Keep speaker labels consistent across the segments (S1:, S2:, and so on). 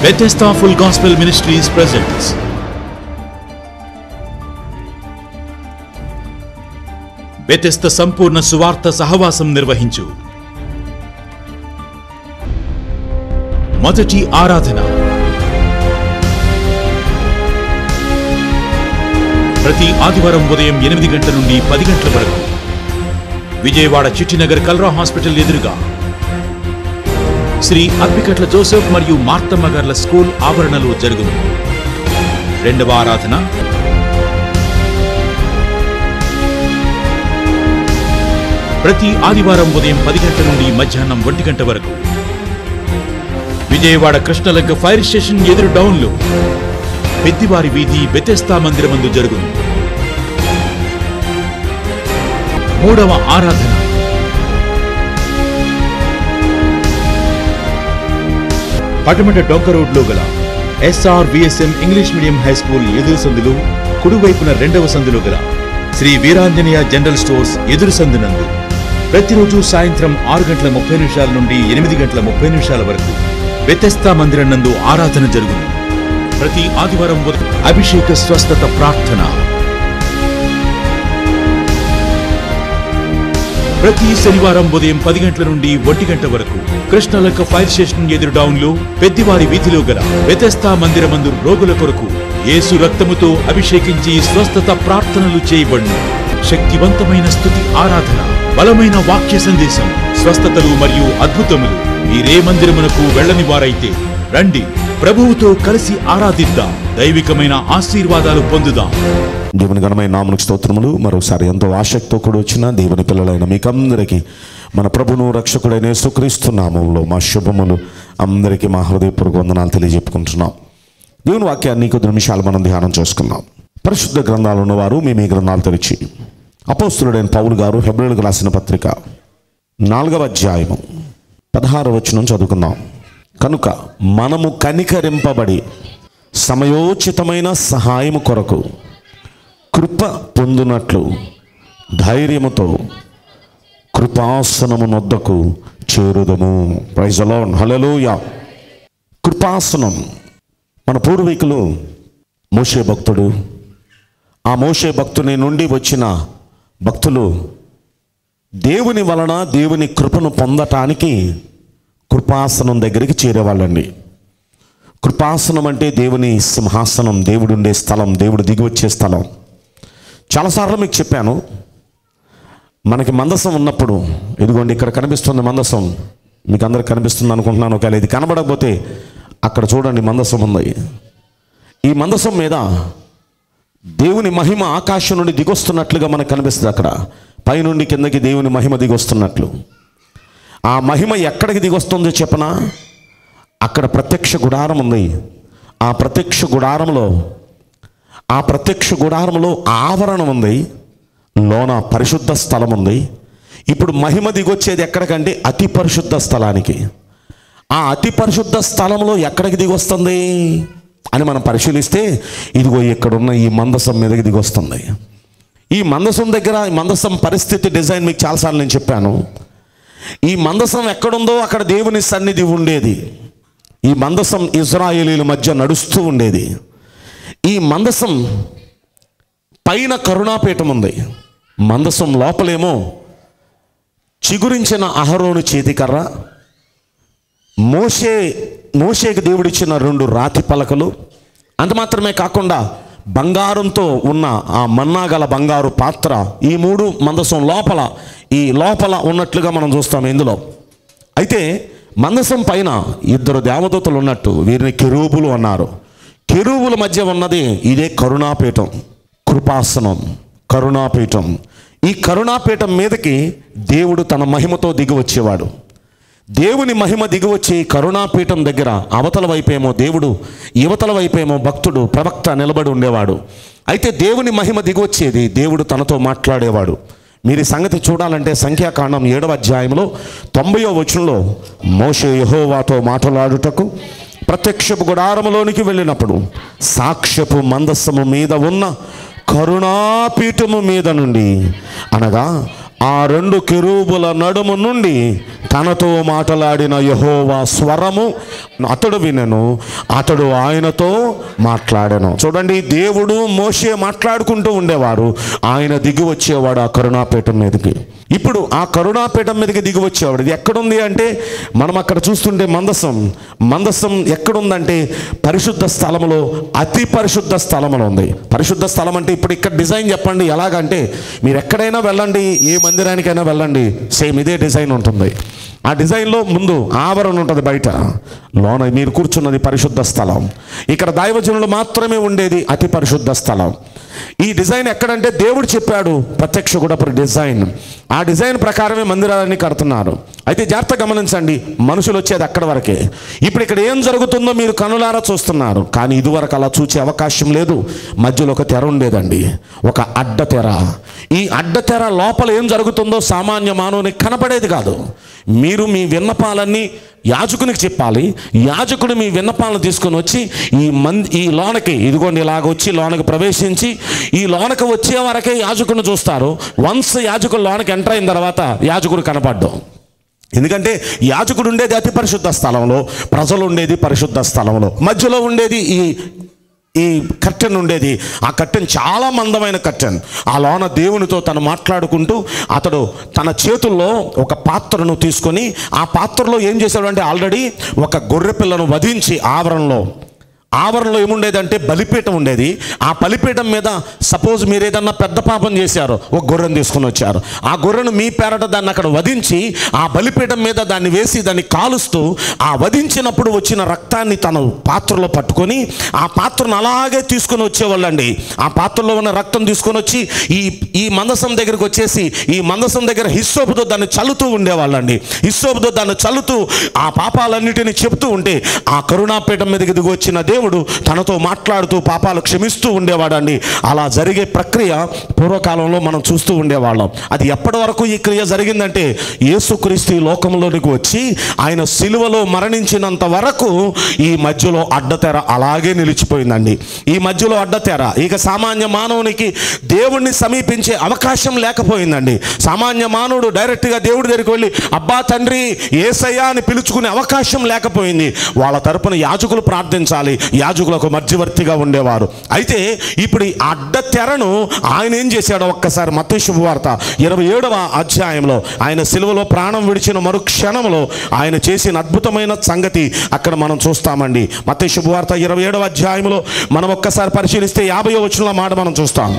S1: Bethesda Full Gospel Ministries presents Bethesda సంపూర్ణ సువార్త సహవాసం నిర్వహించు మొదటి ఆరాధన ప్రతి ఆదివారం ఉదయం ఎనిమిది గంటల నుండి పది గంటల వరకు విజయవాడ చిట్టినగర్ కల్రా హాస్పిటల్ ఎదురుగా శ్రీ అప్పికట్ల జోసెఫ్ మరియు మార్తమ్మ గార్ల స్కూల్ ఆవరణలో జరుగును రెండవ ఆరాధన ప్రతి ఆదివారం ఉదయం పది గంటల నుండి మధ్యాహ్నం ఒంటి గంట వరకు విజయవాడ కృష్ణలంక ఫైర్ స్టేషన్ ఎదురు డౌన్లో పెద్దివారి వీధి బెతెస్తా మందిరమందు జరుగును మూడవ ఆరాధన పటమట డొంక రోడ్లో గల S R V S M English medium high school ఎదురు సందులు కుడివైపున రెండవ సందులో గల శ్రీ వీరాంజనేయ జనరల్ స్టోర్స్ ఎదురు సందునందు ప్రతిరోజు సాయంత్రం ఆరు గంటల ముప్పై నిమిషాల నుండి ఎనిమిది గంటల ముప్పై నిమిషాల వరకు వ్యతస్థా మందిరం నందు ఆరాధన జరుగును ప్రతి ఆదివారం ఉదయం అభిషేక స్వస్థత ప్రార్థన ప్రతి శనివారం ఉదయం పది గంటల నుండి ఒంటి గంట వరకు కృష్ణలంక ఫైర్ స్టేషన్ ఎదురు డౌన్ లో పెద్దివారి వీధిలో గల వ్యతస్థా మందిరమందు రోగుల కొరకు యేసు రక్తముతో అభిషేకించి స్వస్థత ప్రార్థనలు చేయబడును శక్తివంతమైన స్థుతి ఆరాధన బలమైన వాక్య సందేశం స్వస్థతలు మరియు అద్భుతములు మీరే మందిరమునకు వెళ్ళని వారైతే రండి ప్రభువుతో కలిసి ఆరాధిద్దాం దైవికమైన ఆశీర్వాదాలు పొందుదాం
S2: దేవుని ఘనమైన నామనికి స్తోత్రములు మరోసారి ఎంతో ఆసక్తితో కూడా వచ్చిన దేవుని పిల్లలైన మీకందరికీ మన ప్రభును రక్షకుడైన యేసుక్రీస్తు నామంలో మా శుభములు అందరికీ మా హృదయపూర్వక వందనాలు తెలియజెప్పుకుంటున్నాం దేవుని వాక్యాన్ని కొద్ది నిమిషాలు మనం ధ్యానం చేసుకుందాం పరిశుద్ధ గ్రంథాలు ఉన్నవారు మేము ఈ గ్రంథాలు తెరిచి అపోస్తులుడైన పౌలు గారు హెబ్రిల్కి రాసిన పత్రిక నాలుగవ అధ్యాయము పదహారు వచనం చదువుకుందాం కనుక మనము కనికరింపబడి సమయోచితమైన సహాయము కొరకు కృప పొందునట్లు ధైర్యముతో కృపాసనము నొద్దకు చేరుదము ప్రైజ్ అలాన్ హలలోయ కృపాసనం మన పూర్వీకులు మోషే భక్తుడు ఆ మోషే భక్తుని నుండి వచ్చిన భక్తులు దేవుని వలన దేవుని కృపను పొందటానికి కృపాసనం దగ్గరికి చేరేవాళ్ళండి కృపాసనం అంటే దేవుని సింహాసనం దేవుడు ఉండే స్థలం దేవుడు దిగి వచ్చే స్థలం చాలాసార్లు మీకు చెప్పాను మనకి మందసం ఉన్నప్పుడు ఇదిగోండి ఇక్కడ కనిపిస్తుంది మందసం మీకు అందరికి కనిపిస్తుంది అనుకుంటున్నాను ఒకవేళ ఇది కనబడకపోతే అక్కడ చూడండి మందసం ఉంది ఈ మందసం మీద దేవుని మహిమ ఆకాశం నుండి దిగొస్తున్నట్లుగా మనకు కనిపిస్తుంది అక్కడ పైనుండి కిందకి దేవుని మహిమ దిగొస్తున్నట్లు ఆ మహిమ ఎక్కడికి దిగొస్తుందో చెప్పనా అక్కడ ప్రత్యక్ష గుడారం ఉంది ఆ ప్రత్యక్ష గుడారంలో ఆ ప్రత్యక్ష గుడారంలో ఆవరణం ఉంది లోన పరిశుద్ధ స్థలం ఉంది ఇప్పుడు మహిమ దిగొచ్చేది ఎక్కడికంటే అతి పరిశుద్ధ స్థలానికి ఆ అతి పరిశుద్ధ స్థలంలో ఎక్కడికి దిగొస్తుంది అని మనం పరిశీలిస్తే ఇదిగో ఇక్కడున్న ఈ మందసం మీదకి దిగొస్తుంది ఈ మందసం దగ్గర ఈ మందసం పరిస్థితి డిజైన్ మీకు చాలాసార్లు నేను చెప్పాను ఈ మందసం ఎక్కడుందో అక్కడ దేవుని సన్నిధి ఉండేది ఈ మందసం ఇజ్రాయేలీల మధ్య నడుస్తూ ఉండేది ఈ మందసం పైన కరుణాపీఠం ఉంది మందసం లోపలేమో చిగురించిన అహరోను చేతికర్ర మోషే మోషేకి దేవుడిచ్చిన రెండు రాతి పలకలు అంత మాత్రమే కాకుండా బంగారంతో ఉన్న ఆ మన్నా గల బంగారు పాత్ర ఈ మూడు మందసం లోపల ఈ లోపల ఉన్నట్లుగా మనం చూస్తాం ఇందులో అయితే మందసం పైన ఇద్దరు దేవదూతలు ఉన్నట్టు వీరిని కెరూబులు అన్నారు కెరూబుల మధ్య ఉన్నది ఇదే కరుణాపీఠం కృపాసనం కరుణాపీఠం ఈ కరుణాపీఠం మీదకి దేవుడు తన మహిమతో దిగి వచ్చేవాడు దేవుని మహిమ దిగివచ్చి కరుణాపీఠం దగ్గర అవతల వైపేమో దేవుడు యువతల వైపేమో భక్తుడు ప్రవక్త నిలబడి ఉండేవాడు అయితే దేవుని మహిమ దిగివచ్చేది దేవుడు తనతో మాట్లాడేవాడు మీరు ఈ సంగతి చూడాలంటే సంఖ్యాకాండం ఏడవ అధ్యాయంలో తొంభయో వచనంలో మోషే యహోవాతో మాట్లాడుటకు ప్రత్యక్షపు గుడారములోనికి వెళ్ళినప్పుడు సాక్ష్యపు మందస్సము మీద ఉన్న కరుణాపీఠము మీద నుండి అనగా ఆ రెండు కెరూబుల నడుము నుండి తనతో మాట్లాడిన యహోవా స్వరము అతడు వినెను అతడు ఆయనతో మాట్లాడాను చూడండి దేవుడు మోషే మాట్లాడుకుంటూ ఉండేవారు ఆయన దిగి వచ్చేవాడు ఆ కరుణాపీఠం మీదకి ఇప్పుడు ఆ కరుణాపీఠం మీదకి దిగి వచ్చేవాడు ఇది ఎక్కడుంది అంటే మనం అక్కడ చూస్తుంటే మందసం మందసం ఎక్కడుందంటే పరిశుద్ధ స్థలములో అతి పరిశుద్ధ స్థలములో ఉంది పరిశుద్ధ స్థలం అంటే ఇప్పుడు ఇక్కడ డిజైన్ చెప్పండి ఎలాగంటే మీరు ఎక్కడైనా వెళ్ళండి ఏ మందిరానికైనా వెళ్ళండి సేమ్ ఇదే డిజైన్ ఉంటుంది ఆ డిజైన్లో ముందు ఆవరణ ఉంటుంది బయట లోన మీరు కూర్చున్నది పరిశుద్ధ స్థలం ఇక్కడ దైవజనులు మాత్రమే ఉండేది అతి పరిశుద్ధ స్థలం ఈ డిజైన్ ఎక్కడంటే దేవుడు చెప్పాడు ప్రత్యక్ష కూడా డిజైన్ ఆ డిజైన్ ప్రకారమే మందిరాలన్నీ కడుతున్నారు అయితే జాగ్రత్త గమనించండి మనుషులు వచ్చేది అక్కడ వరకే ఇప్పుడు ఇక్కడ ఏం జరుగుతుందో మీరు కనులారా చూస్తున్నారు కానీ ఇదివరకు అలా చూసే అవకాశం లేదు మధ్యలో ఒక తెర ఉండేదండి ఒక అడ్డ తెర ఈ అడ్డ తెర లోపల ఏం జరుగుతుందో సామాన్య మానవునికి కనపడేది కాదు మీరు మీ విన్నపాలన్నీ యాజకునికి చెప్పాలి యాజకుడు మీ విన్నపాలను తీసుకొని వచ్చి ఈ మంది ఈ లోనకి ఇదిగోండి ఇలాగ వచ్చి లోనకి ప్రవేశించి ఈ లోనకి వచ్చే వరకే యాజకుడిని చూస్తారు వన్స్ యాజకుడు లోనకి ఎంటర్ అయిన తర్వాత యాజకుడు కనపడ్డం ఎందుకంటే యాజకుడు ఉండేది అతి పరిశుద్ధ స్థలంలో ప్రజలు ఉండేది పరిశుద్ధ స్థలంలో మధ్యలో ఉండేది ఈ ఈ కర్టెన్ ఉండేది ఆ కర్టెన్ చాలా మందమైన కర్టెన్ ఆ లోన దేవునితో తను మాట్లాడుకుంటూ అతడు తన చేతుల్లో ఒక పాత్రను తీసుకొని ఆ పాత్రలో ఏం చేశాడు అంటే ఆల్రెడీ ఒక గొర్రె పిల్లను వధించి ఆవరణలో ఆవరణలో ఏముండేదంటే బలిపీఠం ఉండేది ఆ బలిపీఠం మీద సపోజ్ మీరు ఏదన్నా పెద్ద పాపం చేశారు ఒక గొర్రెను తీసుకుని వచ్చారు ఆ గొర్రెను మీ పేరట దాన్ని అక్కడ వధించి ఆ బలిపీఠం మీద దాన్ని వేసి దాన్ని కాలుస్తూ ఆ వధించినప్పుడు వచ్చిన రక్తాన్ని తను పాత్రలో పట్టుకొని ఆ పాత్రను అలాగే తీసుకొని వచ్చేవాళ్ళండి ఆ పాత్రలో ఉన్న రక్తం తీసుకొని వచ్చి ఈ ఈ మందసం దగ్గరికి వచ్చేసి ఈ మందసం దగ్గర హిస్సోపుతో దాన్ని చల్లుతూ ఉండేవాళ్ళండి హిస్సోపుతో దాన్ని చల్లుతూ ఆ పాపాలన్నిటిని చెబుతూ ఉంటే ఆ కరుణాపీఠం మీదకి దిగి వచ్చిన దేవుడు తనతో మాట్లాడుతూ పాపాలు క్షమిస్తూ ఉండేవాడండి అలా జరిగే ప్రక్రియ పూర్వకాలంలో మనం చూస్తూ ఉండేవాళ్ళం అది ఎప్పటి వరకు ఈ క్రియ జరిగిందంటే యేసుక్రీస్తు ఈ లోకంలోనికి వచ్చి ఆయన సిలువలో మరణించినంత వరకు ఈ మధ్యలో అడ్డతెర అలాగే నిలిచిపోయిందండి ఈ మధ్యలో అడ్డతెర ఇక సామాన్య మానవునికి దేవుణ్ణి సమీపించే అవకాశం లేకపోయిందండి సామాన్య మానవుడు డైరెక్ట్గా దేవుడి దగ్గరికి వెళ్ళి అబ్బా తండ్రి ఏసయ్యా అని పిలుచుకునే అవకాశం లేకపోయింది వాళ్ళ తరపున యాజకులు ప్రార్థించాలి యాజకులకు మధ్యవర్తిగా ఉండేవారు అయితే ఇప్పుడు ఈ అడ్డ తెరను ఆయన ఏం చేశాడో ఒక్కసారి మత శుభవార్త ఇరవై ఏడవ అధ్యాయంలో ఆయన సిలువలో ప్రాణం విడిచిన మరు క్షణంలో ఆయన చేసిన అద్భుతమైన సంగతి అక్కడ మనం చూస్తామండి మత శుభవార్త ఇరవై ఏడవ అధ్యాయంలో మనం ఒక్కసారి పరిశీలిస్తే యాభై వచనంలో మాట మనం చూస్తాం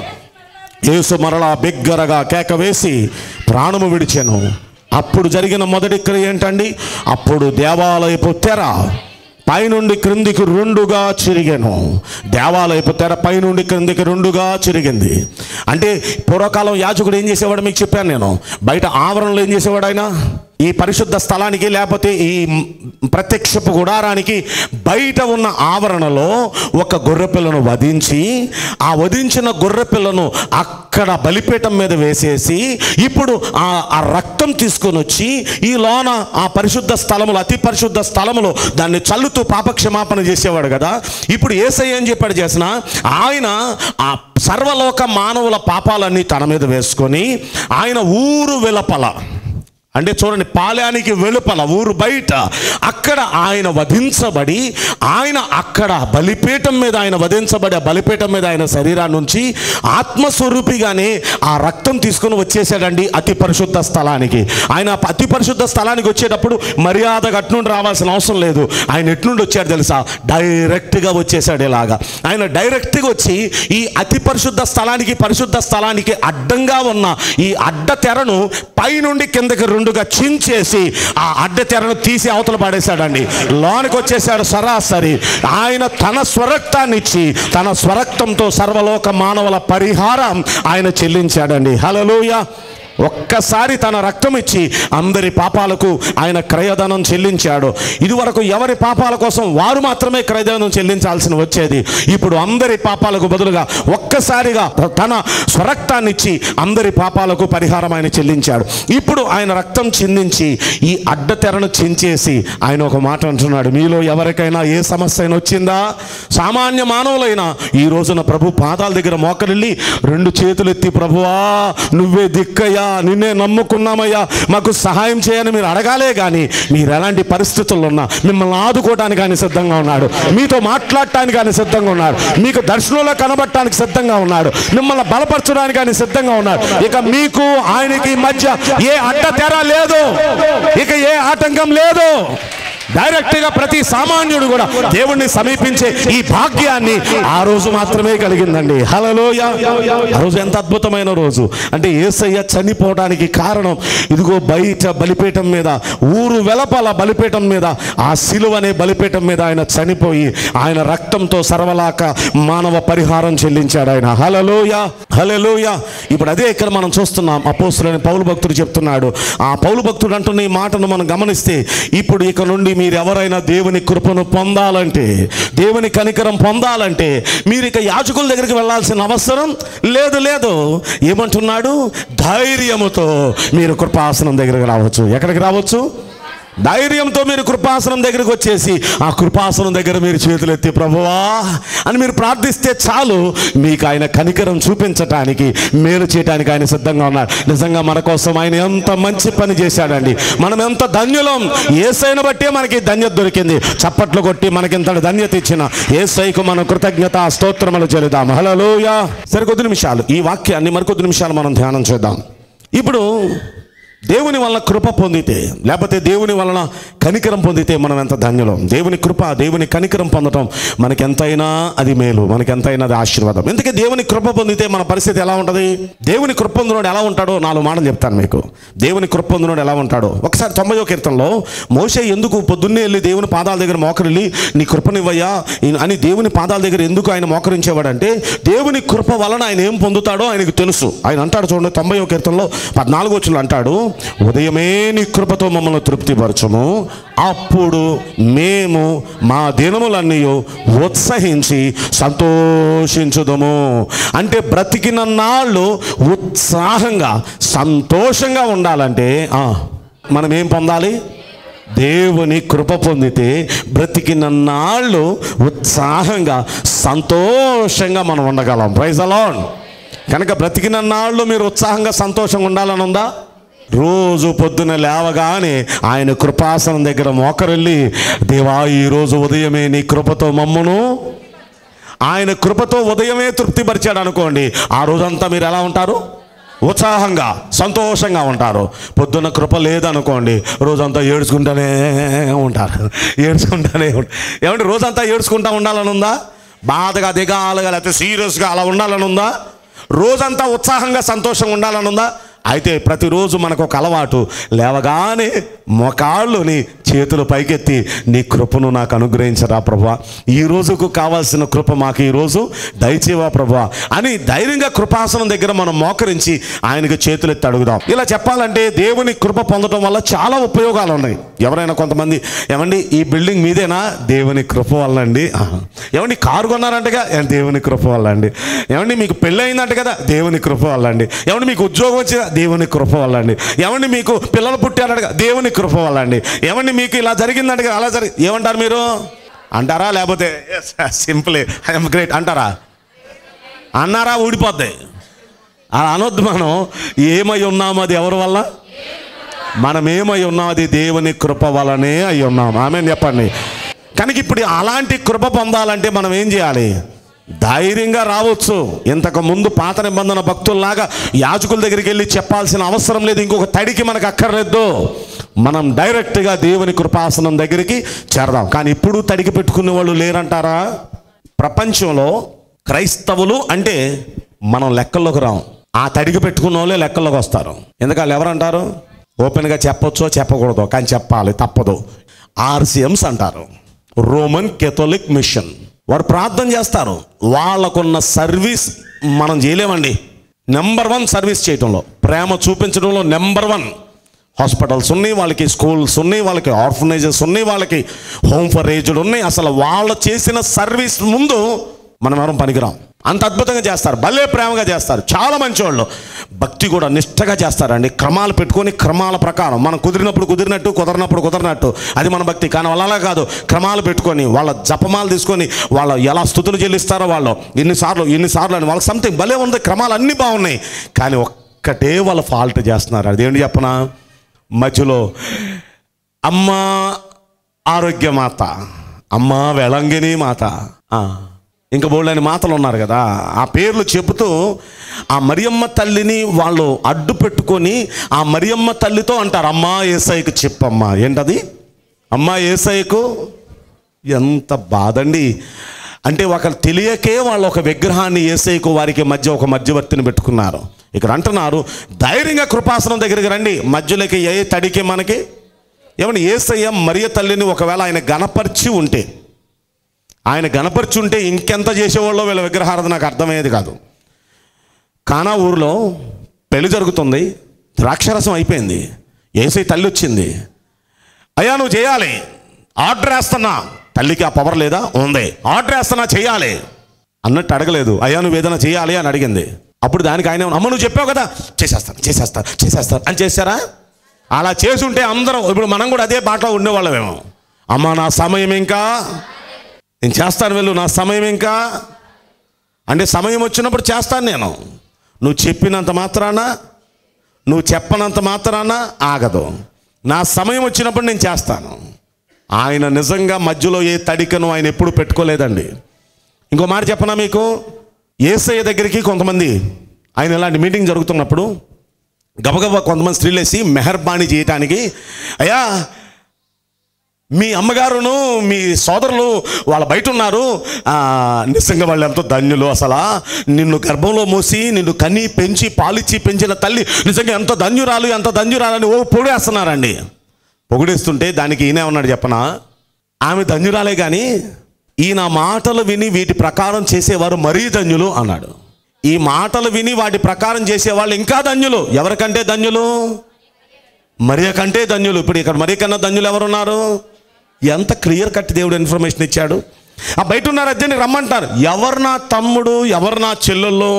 S2: యేసు మరలా బిగ్గరగా కేక వేసి ప్రాణము విడిచెను అప్పుడు జరిగిన మొదటి క్రియ ఏంటండి అప్పుడు దేవాలయపు తెర పైనుండి క్రిందికి రెండుగా చిరిగాను దేవాలయపు తెర పైనుండి క్రిందికి రెండుగా చిరిగింది అంటే పూర్వకాలం యాజకుడు ఏం చేసేవాడు మీకు చెప్పాను నేను బయట ఆవరణలో ఏం చేసేవాడు ఆయన ఈ పరిశుద్ధ స్థలానికి లేకపోతే ఈ ప్రత్యక్షపు గుడారానికి బయట ఉన్న ఆవరణలో ఒక గొర్రెపిల్లను వధించి ఆ వధించిన గొర్రెపిల్లను అక్కడ బలిపీఠం మీద వేసేసి ఇప్పుడు ఆ ఆ రక్తం తీసుకొని వచ్చి ఈ లోన ఆ పరిశుద్ధ స్థలములో అతి పరిశుద్ధ స్థలములో దాన్ని చల్లుతూ పాపక్షమాపణ చేసేవాడు కదా ఇప్పుడు ఏసై ఏం చెప్పాడు చేసిన ఆయన ఆ సర్వలోక మానవుల పాపాలన్నీ తన మీద వేసుకొని ఆయన ఊరు వెలపల అంటే చూడండి పాలయానికి వెలుపల ఊరు బయట అక్కడ ఆయన వధించబడి ఆయన అక్కడ బలిపీఠం మీద ఆయన వధించబడి ఆ బలిపీఠం మీద ఆయన శరీరాన్ని నుంచి ఆత్మస్వరూపిగానే ఆ రక్తం తీసుకుని వచ్చేసాడండి అతి పరిశుద్ధ స్థలానికి ఆయన అతి పరిశుద్ధ స్థలానికి వచ్చేటప్పుడు మర్యాద అట్నుండి రావాల్సిన అవసరం లేదు ఆయన ఎట్నుండి వచ్చాడు తెలుసా డైరెక్ట్గా వచ్చేసాడు ఇలాగా ఆయన డైరెక్ట్గా వచ్చి ఈ అతి పరిశుద్ధ స్థలానికి పరిశుద్ధ స్థలానికి అడ్డంగా ఉన్న ఈ అడ్డ తెరను పైనుండి కిందకి రెండుగా చించేసి ఆ అడ్డ తెరను తీసి అవతల పడేశాడండి లోనికి వచ్చేసాడు సరాసరి ఆయన తన స్వరక్తాన్ని ఇచ్చి తన స్వరక్తంతో సర్వలోక మానవుల పరిహారం ఆయన చెల్లించాడండి హలలోయ ఒక్కసారి తన రక్తం ఇచ్చి అందరి పాపాలకు ఆయన క్రయధనం చెల్లించాడు ఇదివరకు ఎవరి పాపాల కోసం వారు మాత్రమే క్రయధనం చెల్లించాల్సిన వచ్చేది ఇప్పుడు అందరి పాపాలకు బదులుగా ఒక్కసారిగా తన స్వరక్తాన్ని ఇచ్చి అందరి పాపాలకు పరిహారం ఆయన చెల్లించాడు ఇప్పుడు ఆయన రక్తం చిందించి ఈ అడ్డ తెరను చించేసి ఆయన ఒక మాట అంటున్నాడు మీలో ఎవరికైనా ఏ సమస్య అయినా వచ్చిందా సామాన్య మానవులైనా ఈ రోజున ప్రభు పాదాల దగ్గర మోకరిల్లి రెండు చేతులు ఎత్తి ప్రభువా నువ్వే దిక్కయ్యా నిన్నే నమ్ముకున్నామయ్యా మాకు సహాయం చేయని మీరు అడగాలే కానీ మీరు ఎలాంటి పరిస్థితుల్లో ఉన్నా మిమ్మల్ని ఆదుకోవడానికి ఆయన సిద్ధంగా ఉన్నాడు మీతో మాట్లాడటానికి ఆయన సిద్ధంగా ఉన్నాడు మీకు దర్శనంలో కనబడటానికి సిద్ధంగా ఉన్నాడు మిమ్మల్ని బలపరచడానికి ఆయన సిద్ధంగా ఉన్నాడు ఇక మీకు ఆయనకి మధ్య ఏ అడ్డ తెర లేదు ఇక ఏ ఆటంకం లేదు డైరెక్ట్ గా ప్రతి సామాన్యుడు కూడా దేవుణ్ణి సమీపించే ఈ భాగ్యాన్ని ఆ రోజు మాత్రమే కలిగిందండి హలలోయ ఆ రోజు ఎంత అద్భుతమైన రోజు అంటే ఏసయ్య చనిపోవడానికి కారణం ఇదిగో బయట బలిపీఠం మీద ఊరు వెలపల బలిపీఠం మీద ఆ సిలువ అనే బలిపీఠం మీద ఆయన చనిపోయి ఆయన రక్తంతో సర్వలాక మానవ పరిహారం చెల్లించాడు ఆయన హలలోయ హలలోయ ఇప్పుడు అదే ఇక్కడ మనం చూస్తున్నాం అపోస్తులని పౌలు భక్తుడు చెప్తున్నాడు ఆ పౌలు భక్తుడు అంటున్న ఈ మాటను మనం గమనిస్తే ఇప్పుడు ఇక నుండి మీరు ఎవరైనా దేవుని కృపను పొందాలంటే దేవుని కనికరం పొందాలంటే మీరు ఇక యాజకుల దగ్గరికి వెళ్ళాల్సిన అవసరం లేదు లేదు ఏమంటున్నాడు ధైర్యముతో మీరు కృపాసనం దగ్గరికి రావచ్చు ఎక్కడికి రావచ్చు ధైర్యంతో మీరు కృపాసనం దగ్గరికి వచ్చేసి ఆ కృపాసనం దగ్గర మీరు చేతులు ఎత్తి ప్రభువా అని మీరు ప్రార్థిస్తే చాలు మీకు ఆయన కనికరం చూపించటానికి మేలు చేయడానికి ఆయన సిద్ధంగా ఉన్నాడు నిజంగా మన కోసం ఆయన ఎంత మంచి పని చేశాడండి మనం ఎంత ధన్యులం ఏసైన బట్టే మనకి ధన్యత దొరికింది చప్పట్లు కొట్టి మనకి ఇంతటి ధన్యత ఇచ్చిన ఏసైకు మనం కృతజ్ఞత స్తోత్రములు చెల్లిదాం హలోయ సరే కొద్ది నిమిషాలు ఈ వాక్యాన్ని మరికొద్ది నిమిషాలు మనం ధ్యానం చేద్దాం ఇప్పుడు దేవుని వలన కృప పొందితే లేకపోతే దేవుని వలన కనికరం పొందితే మనం ఎంత ధన్యులం దేవుని కృప దేవుని కనికరం పొందటం మనకి ఎంతైనా అది మేలు మనకి ఎంతైనా అది ఆశీర్వాదం ఎందుకే దేవుని కృప పొందితే మన పరిస్థితి ఎలా ఉంటుంది దేవుని కృప పొందినోడు ఎలా ఉంటాడో నాలుగు మాటలు చెప్తాను మీకు దేవుని కృప పొందినోడు ఎలా ఉంటాడో ఒకసారి తొంభయో కీర్తనలో మోసే ఎందుకు పొద్దున్నే వెళ్ళి దేవుని పాదాల దగ్గర మోకరిల్లి నీ కృపనివ్వయ్యా అని దేవుని పాదాల దగ్గర ఎందుకు ఆయన మోకరించేవాడంటే దేవుని కృప వలన ఆయన ఏం పొందుతాడో ఆయనకు తెలుసు ఆయన అంటాడు చూడండి తొంభయో కీర్తనలో పద్నాలుగో వచ్చిన అంటాడు ఉదయమే నీ కృపతో మమ్మల్ని తృప్తిపరచము అప్పుడు మేము మా దినములన్నీ ఉత్సహించి సంతోషించుదము అంటే బ్రతికిన నాళ్ళు ఉత్సాహంగా సంతోషంగా ఉండాలంటే ఆ, మనం ఏం పొందాలి దేవుని కృప పొందితే బ్రతికిన నాళ్ళు ఉత్సాహంగా సంతోషంగా మనం ఉండగలం ప్రైజ్ అలాన్ కనుక బ్రతికిన నాళ్ళు మీరు ఉత్సాహంగా సంతోషంగా ఉండాలని ఉందా రోజు పొద్దున లేవగానే ఆయన కృపాసనం దగ్గర మోకరెళ్ళి దేవా ఈరోజు ఉదయమే నీ కృపతో మమ్మును ఆయన కృపతో ఉదయమే తృప్తిపరిచాడు అనుకోండి ఆ రోజంతా మీరు ఎలా ఉంటారు ఉత్సాహంగా సంతోషంగా ఉంటారు పొద్దున్న కృప లేదనుకోండి రోజంతా ఏడ్చుకుంటానే ఉంటారు ఏడ్చుకుంటానే ఉంటారు ఏమంటే రోజంతా ఏడ్చుకుంటా ఉండాలని ఉందా బాధగా దిగాలుగా లేకపోతే సీరియస్గా అలా ఉండాలని ఉందా రోజంతా ఉత్సాహంగా సంతోషంగా ఉండాలని ఉందా అయితే ప్రతిరోజు మనకు ఒక అలవాటు లేవగానే మొకాళ్ళుని చేతులు పైకెత్తి నీ కృపను నాకు అనుగ్రహించరా ప్రభా ఈ రోజుకు కావాల్సిన కృప మాకు ఈరోజు దయచేవా ప్రభా అని ధైర్యంగా కృపాసనం దగ్గర మనం మోకరించి ఆయనకి చేతులు ఎత్తి అడుగుదాం ఇలా చెప్పాలంటే దేవుని కృప పొందడం వల్ల చాలా ఉపయోగాలు ఉన్నాయి ఎవరైనా కొంతమంది ఏమండి ఈ బిల్డింగ్ మీదేనా దేవుని కృప వల్ల అండి ఆహా. ఏమండి కారు కొన్నారంటగా ఏ, దేవుని కృప వల్ల అండి ఏమండి మీకు పెళ్ళి అయిందంట కదా దేవుని కృప వల్ల అండి ఏమండి మీకు ఉద్యోగం వచ్చిందా దేవుని కృప వల్ల అండి ఏమండి మీకు పిల్లలు పుట్టారట దేవుని కృప వల్ల అండి ఏమండి మీకు ఇలా జరిగిందంట కదా అలా జరిగి ఏమంటారు మీరు అంటారా లేకపోతే సింపుల్ ఐఎమ్ గ్రేట్ అంటారా అన్నారా ఊడిపోద్ది అలా అనొద్దు మనం ఏమై ఉన్నాము అది ఎవరి వల్ల మనం ఏమై ఉన్నాం అది దేవుని కృప వలనే అయి ఉన్నాం ఆమె చెప్పండి కనుక ఇప్పుడు అలాంటి కృప పొందాలంటే మనం ఏం చేయాలి ధైర్యంగా రావచ్చు ఇంతకు ముందు పాత నిబంధన భక్తుల్లాగా యాజకుల దగ్గరికి వెళ్ళి చెప్పాల్సిన అవసరం లేదు ఇంకొక తడికి మనకు అక్కర్లేదు మనం డైరెక్ట్గా దేవుని కృపాసనం దగ్గరికి చేరదాం కానీ ఇప్పుడు తడికి పెట్టుకునే వాళ్ళు లేరంటారా ప్రపంచంలో క్రైస్తవులు అంటే మనం లెక్కల్లోకి రాం ఆ తడికి పెట్టుకున్న వాళ్ళే లెక్కల్లోకి వస్తారు ఎందుకంటే ఎవరంటారు ఓపెన్గా చెప్పొచ్చో చెప్పకూడదో కానీ చెప్పాలి తప్పదు ఆర్సిఎంస్ అంటారు రోమన్ కెథోలిక్ మిషన్ వారు ప్రార్థన చేస్తారు వాళ్ళకున్న సర్వీస్ మనం చేయలేమండి నెంబర్ వన్ సర్వీస్ చేయటంలో ప్రేమ చూపించడంలో నెంబర్ వన్ హాస్పిటల్స్ ఉన్నాయి వాళ్ళకి స్కూల్స్ ఉన్నాయి వాళ్ళకి ఆర్ఫనైజెస్ ఉన్నాయి వాళ్ళకి హోమ్ ఫర్ ఏజ్డ్ ఉన్నాయి అసలు వాళ్ళు చేసిన సర్వీస్ ముందు మనం ఎవరం పనికిరాం అంత అద్భుతంగా చేస్తారు భలే ప్రేమగా చేస్తారు చాలా మంచి వాళ్ళు భక్తి కూడా నిష్టగా చేస్తారండి క్రమాలు పెట్టుకొని క్రమాల ప్రకారం మనం కుదిరినప్పుడు కుదిరినట్టు కుదరినప్పుడు కుదరినట్టు అది మన భక్తి కానీ వాళ్ళ అలా కాదు క్రమాలు పెట్టుకొని వాళ్ళ జపమాలు తీసుకొని వాళ్ళ ఎలా స్థుతులు చెల్లిస్తారో వాళ్ళు ఎన్నిసార్లు ఎన్నిసార్లు అని వాళ్ళకి సంథింగ్ భలే ఉంది క్రమాలు అన్నీ బాగున్నాయి కానీ ఒక్క ఒక్కటే వాళ్ళ ఫాల్ట్ చేస్తున్నారు అదేంటి చెప్పనా మధ్యలో అమ్మ ఆరోగ్యమాత అమ్మ వెళంగిని మాత ఆ, ఇంకా బోళ్ళని మాతలు ఉన్నారు కదా ఆ పేర్లు చెబుతూ ఆ మరియమ్మ తల్లిని వాళ్ళు అడ్డు పెట్టుకొని ఆ మరియమ్మ తల్లితో అంటారు అమ్మా ఏసైకి చెప్పమ్మా ఏంటది అమ్మా ఏసైకు ఎంత బాధండి అంటే ఒక తెలియకే వాళ్ళు ఒక విగ్రహాన్ని ఏసైకు వారికి మధ్య ఒక మధ్యవర్తిని పెట్టుకున్నారు ఇక్కడ అంటున్నారు ధైర్యంగా కృపాసనం దగ్గరికి రండి మధ్యలోకి ఏ తడికి మనకి ఏమన్నా ఏసయ్య మరియ తల్లిని ఒకవేళ ఆయన గణపరిచి ఉంటే ఆయన గణపరిచి ఉంటే ఇంకెంత చేసేవాళ్ళో వీళ్ళ విగ్రహారాధన నాకు అర్థమయ్యేది కాదు కానా ఊరిలో పెళ్లి జరుగుతుంది ద్రాక్షరసం అయిపోయింది ఏసై తల్లి వచ్చింది అయ్యా నువ్వు చేయాలి ఆర్డర్ వేస్తున్నా తల్లికి ఆ పవర్ లేదా ఉంది ఆర్డర్ వేస్తున్నా చేయాలి అన్నట్టు అడగలేదు అయ్యా నువ్వు ఏదైనా చేయాలి అని అడిగింది అప్పుడు దానికి ఆయన ఏమన్నా, అమ్మ నువ్వు చెప్పావు కదా చేసేస్తాను చేసేస్తాను చేసేస్తాను అని చేశారా అలా చేసి ఉంటే అందరం ఇప్పుడు మనం కూడా అదే బాటలో ఉండేవాళ్ళమేమో అమ్మ నా సమయం ఇంకా నేను చేస్తాను వెళ్ళు నా సమయం ఇంకా అంటే సమయం వచ్చినప్పుడు చేస్తాను నేను నువ్వు చెప్పినంత మాత్రాన నువ్వు చెప్పనంత మాత్రాన ఆగదు నా సమయం వచ్చినప్పుడు నేను చేస్తాను ఆయన నిజంగా మధ్యలో ఏ తడికను ఆయన ఎప్పుడు పెట్టుకోలేదండి ఇంకో మాట చెప్పనా మీకు ఏసయ్య దగ్గరికి కొంతమంది ఆయన ఇలాంటి మీటింగ్ జరుగుతున్నప్పుడు గబగబా కొంతమంది స్త్రీలు వేసి మెహర్బానీ చేయటానికి అయ్యా మీ అమ్మగారును మీ సోదరులు వాళ్ళ బయట ఉన్నారు ఆ, నిజంగా వాళ్ళు ఎంతో ధన్యులు అసలు నిన్ను గర్భంలో మోసి నిన్ను కని పెంచి పాలిచ్చి పెంచిన తల్లి నిజంగా ఎంత ధన్యురాలు ఎంత ధన్యురాలని ఓ పొగడేస్తున్నారండి పొగిడేస్తుంటే దానికి ఈయన ఉన్నాడు చెప్పనా ఆమె ధన్యురాలే కానీ ఈయన మాటలు విని వీటి ప్రకారం చేసేవారు మరీ ధన్యులు అన్నాడు ఈ మాటలు విని వాటి ప్రకారం చేసేవాళ్ళు ఇంకా ధన్యులు ఎవరికంటే ధన్యులు మరియ కంటే ధన్యులు ఇప్పుడు ఇక్కడ మరి కన్నా ధన్యులు ఎవరున్నారు ఎంత క్లియర్ కట్ దేవుడు ఇన్ఫర్మేషన్ ఇచ్చాడు ఆ బయట ఉన్నారు అద్దెని రమ్మంటారు ఎవరు నా తమ్ముడు ఎవరు నా చెల్లెళ్ళు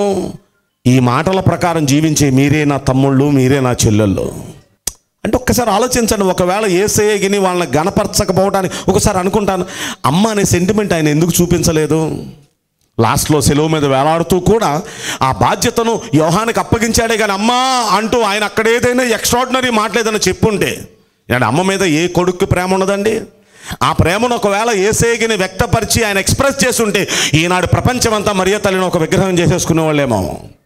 S2: ఈ మాటల ప్రకారం జీవించే మీరే నా తమ్ముళ్ళు మీరే నా చెల్లెళ్ళు అంటే ఒక్కసారి ఆలోచించండి ఒకవేళ ఏసయ్య గిని వాళ్ళని గణపరచకపోవడానికి ఒకసారి అనుకుంటాను అమ్మ అనే సెంటిమెంట్ ఆయన ఎందుకు చూపించలేదు లాస్ట్లో సెలవు మీద వేలాడుతూ కూడా ఆ బాధ్యతను యోహానికి అప్పగించాడే కానీ అమ్మా అంటూ ఆయన అక్కడ ఏదైనా ఎక్స్ట్రాడినరీ మాటలేదని చెప్పుంటే అంటే అమ్మ మీద ఏ కొడుక్కి ప్రేమ ఉన్నదండి ఆ ప్రేమను ఒకవేళ ఏసేగిని వ్యక్తపరిచి ఆయన ఎక్స్ప్రెస్ చేస్తుంటే ఈనాడు ప్రపంచమంతా మరియ తల్లిని ఒక విగ్రహం చేసేసుకునే వాళ్ళేమో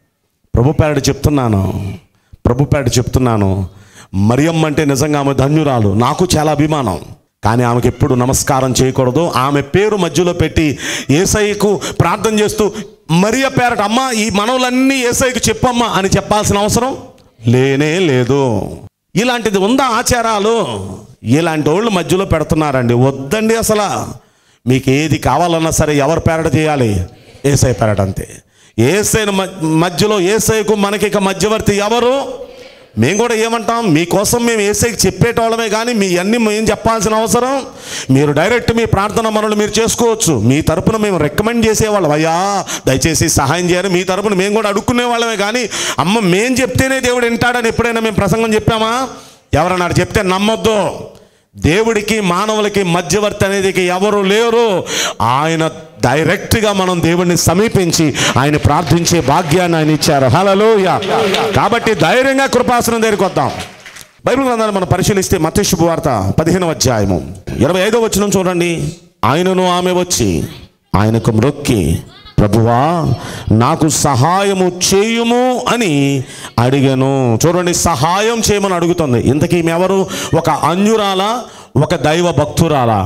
S2: ప్రభు పేరట చెప్తున్నాను ప్రభు పేరట చెప్తున్నాను మరియమ్మ అంటే నిజంగా ఆమె ధన్యురాలు నాకు చాలా అభిమానం కానీ ఆమెకి ఎప్పుడు నమస్కారం చేయకూడదు ఆమె పేరు మధ్యలో పెట్టి ఏసైకు ప్రార్థన చేస్తూ మరియ పేరట అమ్మ ఈ మనవులన్నీ ఏసైకి చెప్పమ్మా అని చెప్పాల్సిన అవసరం లేనే లేదు ఇలాంటిది ఉందా ఆచారాలు ఇలాంటి వాళ్ళు మధ్యలో పెడుతున్నారండి వద్దండి అసలు మీకు ఏది కావాలన్నా సరే ఎవరి పేరట చేయాలి ఏసై పేరట అంతే ఏసైన మధ్యలో ఏసైకు మనకి ఇక మధ్యవర్తి ఎవరు మేము కూడా ఏమంటాం మీకోసం మేము ఏసైకి చెప్పేటోళ్ళమే కానీ మీ అన్ని మేము చెప్పాల్సిన అవసరం మీరు డైరెక్ట్ మీ ప్రార్థన మనలు మీరు చేసుకోవచ్చు మీ తరపున మేము రికమెండ్ చేసేవాళ్ళం అయ్యా దయచేసి సహాయం చేయాలి మీ తరపున మేము కూడా అడుక్కునే వాళ్ళమే కానీ అమ్మ మేం చెప్తేనే దేవుడు వింటాడని ఎప్పుడైనా మేము ప్రసంగం చెప్పామా ఎవరన్నా చెప్తే నమ్మొద్దు దేవుడికి మానవులకి మధ్యవర్తి అనేది ఎవరు లేరు ఆయన డైరెక్ట్గా మనం దేవుడిని సమీపించి ఆయన ప్రార్థించే భాగ్యాన్ని ఆయన ఇచ్చారు హలలోయ కాబట్టి ధైర్యంగా కృపాసనం దగ్గరికి వద్దాం బైబిల్ గ్రంథాన్ని మనం పరిశీలిస్తే మత శుభవార్త పదిహేనవ అధ్యాయము ఇరవై ఐదో వచ్చిన చూడండి ఆయనను ఆమె వచ్చి ఆయనకు మ్రొక్కి ప్రభువా నాకు సహాయము చేయుము అని అడిగాను చూడండి సహాయం చేయమని అడుగుతుంది ఇంతకీ ఈమె ఎవరు ఒక అన్యురాల ఒక దైవ భక్తురాలా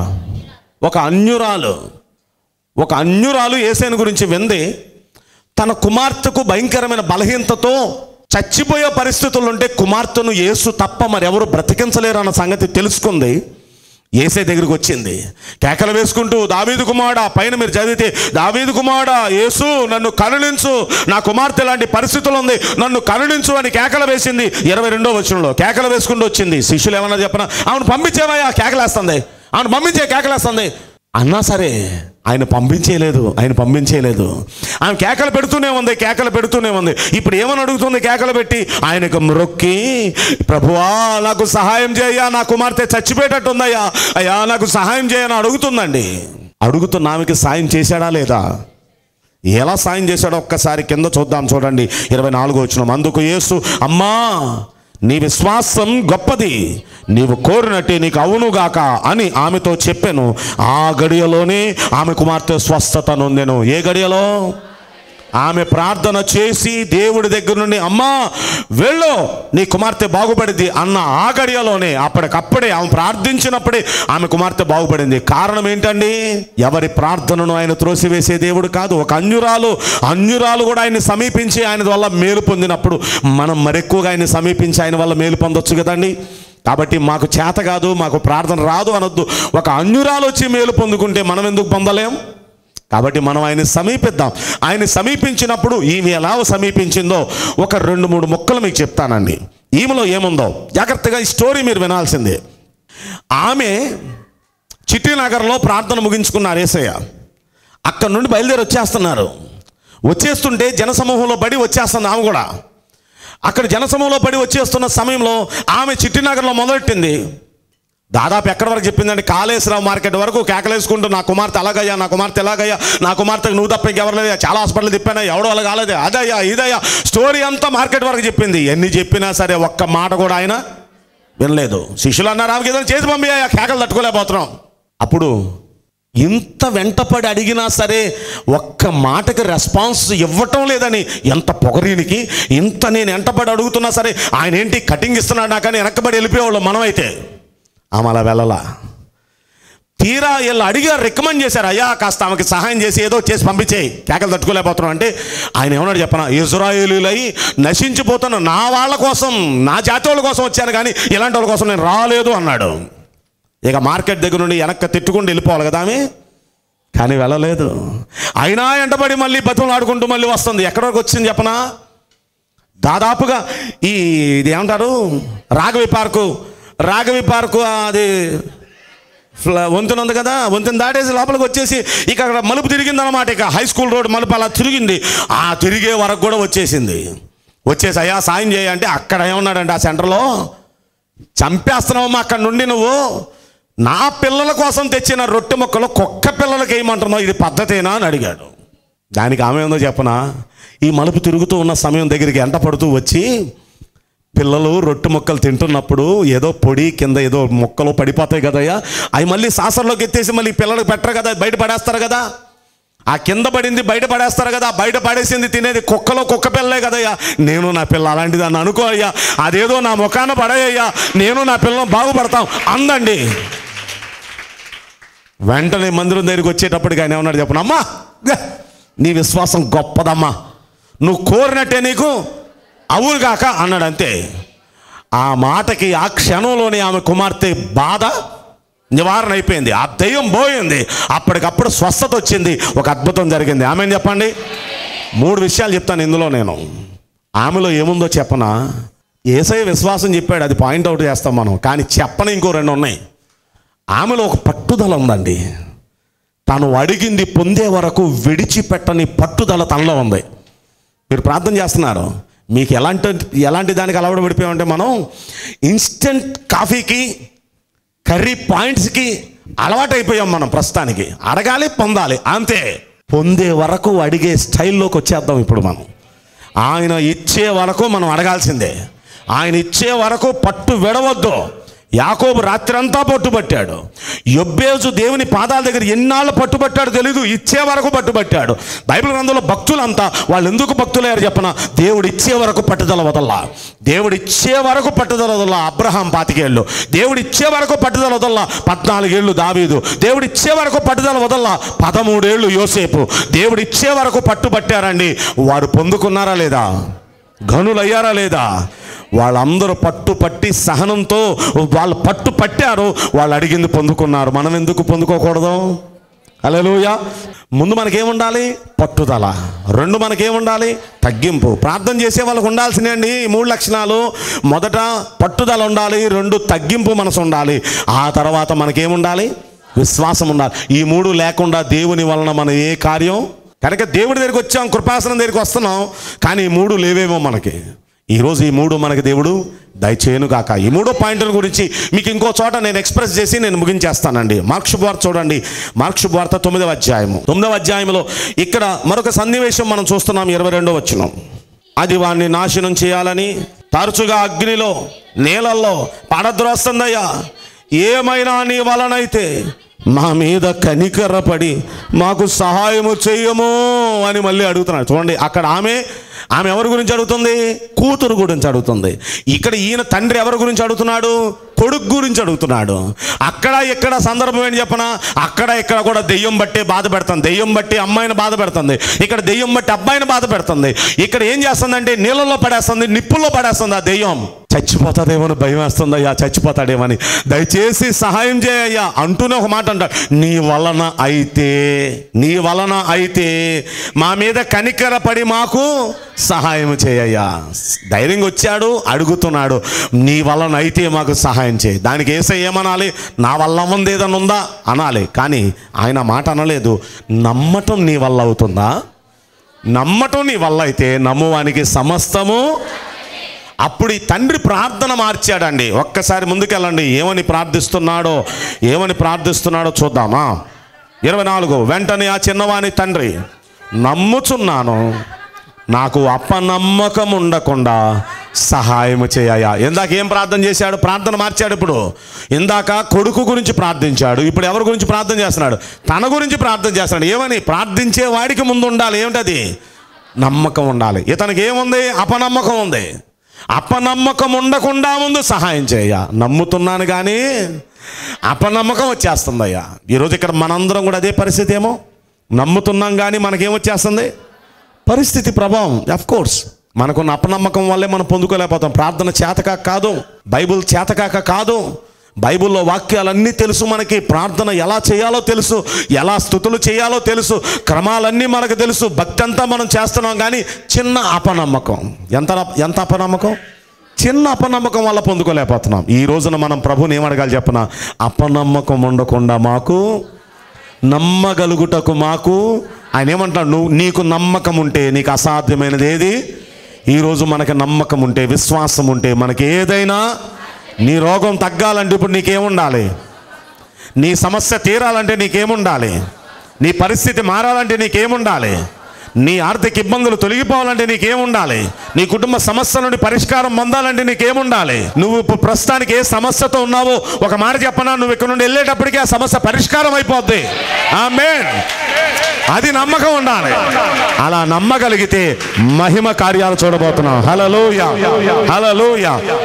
S2: ఒక అన్యురాలు ఒక అన్యురాలు ఏసైన గురించి వింది తన కుమార్తెకు భయంకరమైన బలహీనతతో చచ్చిపోయే పరిస్థితులు ఉంటే కుమార్తెను యేసు తప్ప మరెవరు బ్రతికించలేరు అన్న సంగతి తెలుసుకుంది ఏసై దగ్గరికి వచ్చింది కేకలు వేసుకుంటూ దావీదు కుమారుడా పైన మీరు చదివితే దావీదు కుమారుడా యేసు నన్ను కరుణించు నా కుమార్తె లాంటి పరిస్థితులు ఉంది నన్ను కరుణించు అని కేకలు వేసింది ఇరవై రెండో వచనంలో కేకలు వేసుకుంటూ వచ్చింది శిష్యులు ఏమన్నా చెప్పనా ఆమెను పంపించేవయ్యా కేకలేస్తుంది ఆమెను పంపించే కేకలేస్తుంది అన్నా సరే ఆయన పంపించేయలేదు ఆయన పంపించేయలేదు ఆమె కేకలు పెడుతూనే ఉంది కేకలు పెడుతూనే ఉంది ఇప్పుడు ఏమని అడుగుతుంది కేకలు పెట్టి ఆయనకు మ్రొక్కి ప్రభువా నాకు సహాయం చేయ నా కుమార్తె చచ్చిపోయేటట్టు ఉందయ్యా అయ్యా నాకు సహాయం చేయని అడుగుతుందండి అడుగుతున్న ఆమెకి సాయం చేశాడా లేదా ఎలా సాయం చేశాడో ఒక్కసారి కింద చూద్దాం చూడండి ఇరవై నాలుగో వచ్చిన అందుకు యేసు అమ్మా నీ విశ్వాసం గొప్పది నీవు కోరినట్టే నీకు అవునుగాక అని ఆమెతో చెప్పాను ఆ గడియలోనే ఆమె కుమార్తె స్వస్థత నొందెను ఏ గడియలో ఆమె ప్రార్థన చేసి దేవుడి దగ్గర నుండి అమ్మా వెళ్ళు నీ కుమార్తె బాగుపడింది అన్న ఆ గడియలోనే అప్పటికప్పుడే ఆమె ప్రార్థించినప్పుడే ఆమె కుమార్తె బాగుపడింది కారణం ఏంటండి ఎవరి ప్రార్థనను ఆయన త్రోసివేసే దేవుడు కాదు ఒక అన్యురాలు అన్యురాలు కూడా ఆయన్ని సమీపించి ఆయన వల్ల మేలు పొందినప్పుడు మనం మరెక్కువగా ఆయన్ని సమీపించి ఆయన వల్ల మేలు పొందొచ్చు కదండి కాబట్టి మాకు చేత కాదు మాకు ప్రార్థన రాదు అనొద్దు ఒక అన్యురాలు వచ్చి మేలు పొందుకుంటే మనం ఎందుకు పొందలేం కాబట్టి మనం ఆయన సమీపిద్దాం ఆయన సమీపించినప్పుడు ఈమె ఎలా సమీపించిందో ఒక రెండు మూడు ముక్కలు మీకు చెప్తానండి ఈమెలో ఏముందో జాగ్రత్తగా ఈ స్టోరీ మీరు వినాల్సిందే ఆమె చిట్టినగర్లో ప్రార్థన ముగించుకున్నారు ఏసయ్య అక్కడ నుండి బయలుదేరి వచ్చేస్తున్నారు వచ్చేస్తుంటే జనసమూహంలో పడి వచ్చేస్తుంది ఆమె కూడా అక్కడ జనసమూహంలో పడి వచ్చేస్తున్న సమయంలో ఆమె చిట్టినగర్లో మొదలెట్టింది దాదాపు ఎక్కడి వరకు చెప్పిందండి కాళేశ్వరరావు మార్కెట్ వరకు కేకలేసుకుంటూ నా కుమార్తె అలాగయ్యా నా కుమార్తె ఎలాగయ్యా నా కుమార్తెకు నువ్వు తప్ప ఇంకెవరు లేదయ్యా చాలా హాస్పిటల్ తిప్పానా ఎవడో అలా కాలేదే అదయ్యా ఇదయ్యా స్టోరీ అంతా మార్కెట్ వరకు చెప్పింది ఎన్ని చెప్పినా సరే ఒక్క మాట కూడా ఆయన వినలేదు శిష్యులు అన్నారు ఆమెకి ఏదైనా చేసి పంపించా కేకలు తట్టుకోలేకపోతున్నాం అప్పుడు ఇంత వెంటపడి అడిగినా సరే ఒక్క మాటకి రెస్పాన్స్ ఇవ్వటం లేదని ఎంత పొగరీనికి ఇంత నేను వెంటపడి అడుగుతున్నా సరే ఆయన ఏంటి కటింగ్ ఇస్తున్నాడు నాకని వెనక్కబడి వెళ్ళిపోయేవాళ్ళు మనమైతే ఆమె అలా వెళ్ళలా తీరా వీళ్ళు అడిగారు రికమెండ్ చేశారు అయ్యా కాస్త ఆమెకి సహాయం చేసి ఏదో చేసి పంపించేయి కేకలు తట్టుకోలేకపోతున్నాం అంటే ఆయన ఏమన్నాడు చెప్పనా ఇజ్రాయేలీలై నశించిపోతున్న నా వాళ్ళ కోసం నా జాతి వాళ్ళ కోసం వచ్చాను కానీ ఇలాంటి వాళ్ళ కోసం నేను రాలేదు అన్నాడు ఇక మార్కెట్ దగ్గర నుండి వెనక్కి తిట్టుకుంటూ వెళ్ళిపోవాలి కదా ఆమె కానీ వెళ్ళలేదు అయినా ఎంటబడి మళ్ళీ బతులు ఆడుకుంటూ మళ్ళీ వస్తుంది ఎక్కడి వరకు వచ్చింది చెప్పనా దాదాపుగా ఈ ఇది ఏమంటారు రాఘవి పార్కు రాఘవి పార్కు అది ఫ్ల- వంతెన ఉంది కదా వంతెన దాటేసి లోపలికి వచ్చేసి ఇక అక్కడ మలుపు తిరిగింది అనమాట ఇక హై స్కూల్ రోడ్ మలుపు అలా తిరిగింది ఆ తిరిగే వరకు కూడా వచ్చేసింది వచ్చేసి అయ్యా సాయం చేయ అంటే అక్కడ ఏమన్నాడంటే ఆ సెంటర్లో చంపేస్తున్నావమ్మా అక్కడ నుండి నువ్వు నా పిల్లల కోసం తెచ్చిన రొట్టె మొక్కలు కుక్క పిల్లలకి వేయమంటున్నావు ఇది పద్ధతేనా అని అడిగాడు దానికి ఆమె ఏందో చెప్పనా ఈ మలుపు తిరుగుతూ ఉన్న సమయం దగ్గరికి ఎంట పడుతూ వచ్చి పిల్లలు రొట్టె మొక్కలు తింటున్నప్పుడు ఏదో పొడి కింద ఏదో మొక్కలు పడిపోతాయి కదయ్యా అవి మళ్ళీ సాసర్లోకి ఎత్తేసి మళ్ళీ పిల్లలకు పెట్టరు కదా బయట పడేస్తారు కదా ఆ కింద పడింది బయట పడేస్తారు కదా బయట పడేసింది తినేది కుక్కలో కుక్క పిల్లలే కదయ్యా నేను నా పిల్ల అలాంటిది అని అనుకో అయ్యా అదేదో నా ముఖాన పడయ్యా నేను నా పిల్లలు బాగుపడతాం అందండి వెంటనే మందిరం దగ్గరికి వచ్చేటప్పటికి ఆయన ఏమన్నాడు చెప్పను అమ్మా దే, నీ విశ్వాసం గొప్పదమ్మా నువ్వు కోరినట్టే నీకు అవురుగాక అన్నాడు అంతే ఆ మాటకి ఆ క్షణంలోనే ఆమె కుమార్తె బాధ నివారణ అయిపోయింది ఆ దయ్యం పోయింది అప్పటికప్పుడు స్వస్థత వచ్చింది ఒక అద్భుతం జరిగింది ఆమె చెప్పండి మూడు విషయాలు చెప్తాను ఇందులో నేను ఆమెలో ఏముందో చెప్పనా ఏసై విశ్వాసం చెప్పాడు అది పాయింట్ అవుట్ చేస్తాం మనం కానీ చెప్పని ఇంకో రెండు ఉన్నాయి ఆమెలో ఒక పట్టుదల ఉందండి తను అడిగింది పొందే వరకు విడిచిపెట్టని పట్టుదల తనలో ఉంది మీరు ప్రార్థన చేస్తున్నారు మీకు ఎలాంటి ఎలాంటి దానికి అలవాటు పడిపోయామంటే మనం ఇన్స్టెంట్ కాఫీకి కర్రీ పాయింట్స్కి అలవాటు అయిపోయాం మనం ప్రస్తుతానికి అడగాలి పొందాలి అంతే పొందే వరకు అడిగే స్టైల్లోకి వచ్చేద్దాం ఇప్పుడు మనం ఆయన ఇచ్చే వరకు మనం అడగాల్సిందే ఆయన ఇచ్చే వరకు పట్టు విడవద్దు యాకోబు రాత్రంతా పట్టుబట్టాడు యొబ్బేజు దేవుని పాదాల దగ్గర ఎన్నాళ్ళు పట్టుబట్టాడు తెలీదు ఇచ్చే వరకు పట్టుబట్టాడు బైబిల్ గ్రంథంలో భక్తులంతా వాళ్ళు ఎందుకు భక్తులయ్యారు చెప్పన దేవుడు ఇచ్చే వరకు పట్టుదల వదల్లా దేవుడు ఇచ్చే వరకు పట్టుదల వదల్లా అబ్రహాం పాతికేళ్ళు దేవుడు ఇచ్చే వరకు పట్టుదల వదల్లా పద్నాలుగేళ్ళు దావీదు దేవుడు ఇచ్చే వరకు పట్టుదల వదల్లా పదమూడేళ్ళు యోసేపు దేవుడు ఇచ్చే వరకు పట్టుబట్టారండి వారు పొందుకున్నారా లేదా ఘనులయ్యారా లేదా వాళ్ళందరూ పట్టు పట్టి సహనంతో వాళ్ళు పట్టు పట్టారు వాళ్ళు అడిగింది పొందుకున్నారు మనం ఎందుకు పొందుకోకూడదు అలెలుయ ముందు మనకేముండాలి పట్టుదల రెండు మనకేముండాలి తగ్గింపు ప్రార్థన చేసే వాళ్ళకు ఉండాల్సినవి అండి ఈ మూడు లక్షణాలు మొదట పట్టుదల ఉండాలి రెండు తగ్గింపు మనసు ఉండాలి ఆ తర్వాత మనకేముండాలి విశ్వాసం ఉండాలి ఈ మూడు లేకుండా దేవుని వలన మనం ఏ కార్యం కనుక దేవుడి దగ్గరికి వచ్చాం కృపాసనం దగ్గరికి వస్తున్నాం కానీ ఈ మూడు లేవేమో మనకి ఈరోజు ఈ మూడు మనకి దేవుడు దయచేయను కాక ఈ మూడో పాయింట్ల గురించి మీకు ఇంకో చోట నేను ఎక్స్ప్రెస్ చేసి నేను ముగించేస్తానండి మార్క్స్ వార్త చూడండి మార్క్స్ వార్త తొమ్మిదవ అధ్యాయము తొమ్మిదవ అధ్యాయంలో ఇక్కడ మరొక సన్నివేశం మనం చూస్తున్నాం ఇరవై రెండో వచ్చినాం అది వాడిని నాశనం చేయాలని తరచుగా అగ్నిలో నీళ్ళల్లో పడద్రోస్తుందయ్యా ఏమైనా నీ వలనైతే మా మీద కనికరపడి మాకు సహాయము చెయ్యము అని మళ్ళీ అడుగుతున్నాడు చూడండి అక్కడ ఆమె ఆమె ఎవరి గురించి అడుగుతుంది కూతురు గురించి అడుగుతుంది ఇక్కడ ఈయన తండ్రి ఎవరి గురించి అడుగుతున్నాడు కొడుకు గురించి అడుగుతున్నాడు అక్కడ ఇక్కడ సందర్భం ఏంటి చెప్పనా అక్కడ ఇక్కడ కూడా దెయ్యం బట్టి బాధ పెడుతుంది దెయ్యం బట్టి అమ్మాయిని బాధ పెడుతుంది ఇక్కడ దెయ్యం బట్టి అబ్బాయిని బాధ పెడుతుంది ఇక్కడ ఏం చేస్తుందంటే నీళ్ళలో పడేస్తుంది నిప్పుల్లో పడేస్తుంది ఆ దెయ్యం చచ్చిపోతాడేమో అని భయం వేస్తుందయ్యా చచ్చిపోతాడేమని దయచేసి సహాయం చేయ్యా అంటూనే ఒక మాట అంటాడు నీ వలన అయితే నీ వలన అయితే మా మీద కనికర పడి మాకు సహాయం చేయయ్యా ధైర్యంగా వచ్చాడు అడుగుతున్నాడు నీ వలన అయితే మాకు సహాయం చేయి దానికి ఏసై ఏమనాలి నా వల్ల ఉంది ఏదైనా ఉందా అనాలి కానీ ఆయన మాట అనలేదు నమ్మటం నీ వల్ల అవుతుందా నమ్మటం నీ వల్ల అయితే నమ్మువానికి సమస్తము అప్పుడు ఈ తండ్రి ప్రార్థన మార్చాడండి ఒక్కసారి ముందుకెళ్ళండి ఏమని ప్రార్థిస్తున్నాడో ఏమని ప్రార్థిస్తున్నాడో చూద్దామా ఇరవై నాలుగు వెంటనే ఆ చిన్నవాని తండ్రి నమ్ముచున్నాను నాకు అపనమ్మకం ఉండకుండా సహాయం చేయ ఇందాక ఏం ప్రార్థన చేశాడు ప్రార్థన మార్చాడు ఇప్పుడు ఇందాక కొడుకు గురించి ప్రార్థించాడు ఇప్పుడు ఎవరి గురించి ప్రార్థన చేస్తున్నాడు తన గురించి ప్రార్థన చేస్తున్నాడు ఏమని ప్రార్థించే వాడికి ముందు ఉండాలి ఏమిటది నమ్మకం ఉండాలి ఇతనికి ఏముంది అపనమ్మకం ఉంది అపనమ్మకం ఉండకుండా ముందు సహాయం చేయ నమ్ముతున్నాను కానీ అపనమ్మకం వచ్చేస్తుందయ్యా ఈరోజు ఇక్కడ మనందరం కూడా అదే పరిస్థితి ఏమో నమ్ముతున్నాం కానీ మనకేం వచ్చేస్తుంది పరిస్థితి ప్రభావం అఫ్ కోర్స్ మనకున్న అపనమ్మకం వల్లే మనం పొందుకోలేకపోతాం ప్రార్థన చేతకాక కాదు బైబుల్ చేతకాక కాదు బైబిల్లో వాక్యాలన్నీ తెలుసు మనకి ప్రార్థన ఎలా చేయాలో తెలుసు ఎలా స్థుతులు చేయాలో తెలుసు క్రమాలన్నీ మనకు తెలుసు భక్తి అంతా మనం చేస్తున్నాం కానీ చిన్న అపనమ్మకం ఎంత ఎంత అపనమ్మకం చిన్న అపనమ్మకం వల్ల పొందుకోలేకపోతున్నాం ఈ రోజున మనం ప్రభుని ఏమడగాలి చెప్పన అపనమ్మకం ఉండకుండా మాకు నమ్మగలుగుటకు మాకు ఆయన ఏమంటాడు నువ్వు నీకు నమ్మకం ఉంటే నీకు అసాధ్యమైనది ఏది ఈరోజు మనకి నమ్మకం ఉంటే విశ్వాసం ఉంటే మనకి ఏదైనా నీ రోగం తగ్గాలంటే ఇప్పుడు నీకేముండాలి నీ సమస్య తీరాలంటే నీకేముండాలి నీ పరిస్థితి మారాలంటే నీకేముండాలి నీ ఆర్థిక ఇబ్బందులు తొలగిపోవాలంటే నీకేముండాలి నీ కుటుంబ సమస్యల నుండి పరిష్కారం పొందాలంటే నీకేముండాలి నువ్వు ఇప్పుడు ప్రస్తుతానికి ఏ సమస్యతో ఉన్నావో ఒక మాట చెప్పనా నువ్వు ఇక్కడ నుండి వెళ్ళేటప్పటికీ ఆ సమస్య పరిష్కారం అయిపోద్ది ఆమేన్ అది నమ్మకం ఉండాలి అలా నమ్మగలిగితే మహిమ కార్యాలు చూడబోతున్నాం హలలోయ హలలోయ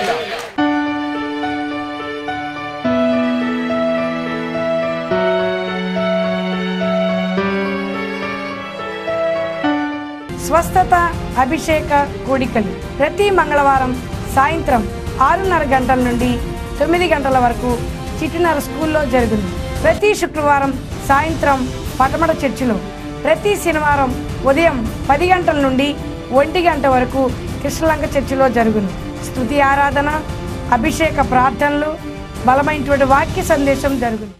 S3: స్వస్థత అభిషేక కూడికలు ప్రతి మంగళవారం సాయంత్రం ఆరున్నర గంటల నుండి తొమ్మిది గంటల వరకు చిటినర స్కూల్లో జరుగును ప్రతి శుక్రవారం సాయంత్రం పటమట చర్చిలో ప్రతి శనివారం ఉదయం పది గంటల నుండి ఒంటి గంట వరకు కృష్ణలంక చర్చిలో జరుగును స్తుతి ఆరాధన అభిషేక ప్రార్థనలు బలమైనటువంటి వాక్య సందేశం జరుగును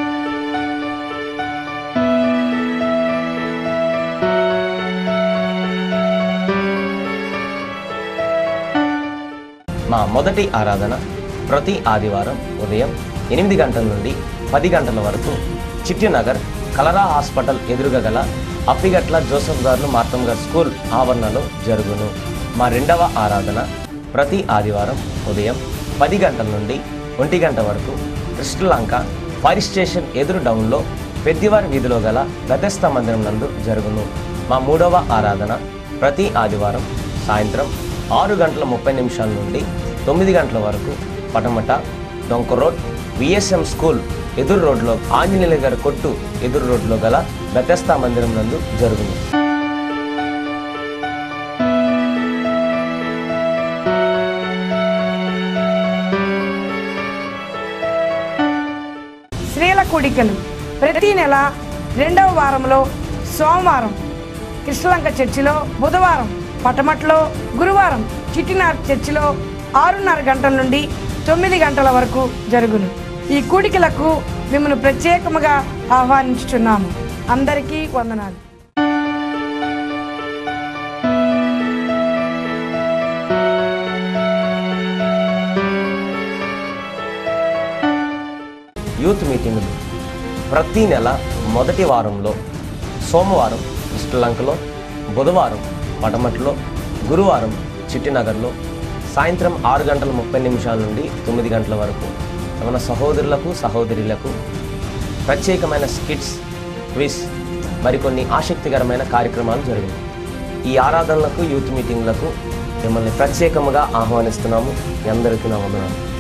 S4: మా మొదటి ఆరాధన ప్రతి ఆదివారం ఉదయం ఎనిమిది గంటల నుండి పది గంటల వరకు చిట్టినగర్ కలరా హాస్పిటల్ ఎదురుగా గల అప్పిగట్ల జోసఫ్ గారు మార్తం గారు స్కూల్ ఆవరణలో జరుగును మా రెండవ ఆరాధన ప్రతి ఆదివారం ఉదయం పది గంటల నుండి ఒంటి గంట వరకు కృష్ణలంక ఫైర్ స్టేషన్ ఎదురు డౌన్లో పెద్దివారి వీధిలో గల గతస్థ మందిరం నందు జరుగును మా మూడవ ఆరాధన ప్రతి ఆదివారం సాయంత్రం ఆరు గంటల ముప్పై నిమిషాల నుండి తొమ్మిది గంటల వరకు పటమట డొంక రోడ్ విఎస్ఎం స్కూల్ ఎదురు రోడ్లో ఆంజనేయుల గారి కొట్టు ఎదురు రోడ్లో గల బెతస్తా మందిరం నందు జరుగును
S3: స్త్రీల కూడికలు ప్రతి నెల రెండవ వారంలో సోమవారం కృష్ణలంక చర్చిలో బుధవారం పటమట్లో గురువారం చిట్టినార్ చర్చిలో ఆరున్నర గంటల నుండి తొమ్మిది గంటల వరకు జరుగును ఈ కూడికలకు మిమ్మల్ని ప్రత్యేకముగా ఆహ్వానించుచున్నాము అందరికీ వందనాలు
S4: యూత్ మీటింగులు ప్రతి నెల మొదటి వారంలో సోమవారం శ్రీలంకలో బుధవారం పడమట్లో గురువారం చిట్టినగర్లో సాయంత్రం ఆరు గంటల ముప్పై నిమిషాల నుండి తొమ్మిది గంటల వరకు మన సహోదరులకు సహోదరులకు ప్రత్యేకమైన స్కిట్స్ క్విజ్ మరికొన్ని ఆసక్తికరమైన కార్యక్రమాలు జరిగాయి ఈ ఆరాధనలకు యూత్ మీటింగ్లకు మిమ్మల్ని ప్రత్యేకంగా ఆహ్వానిస్తున్నాము మీ అందరికీ నా వందనాలు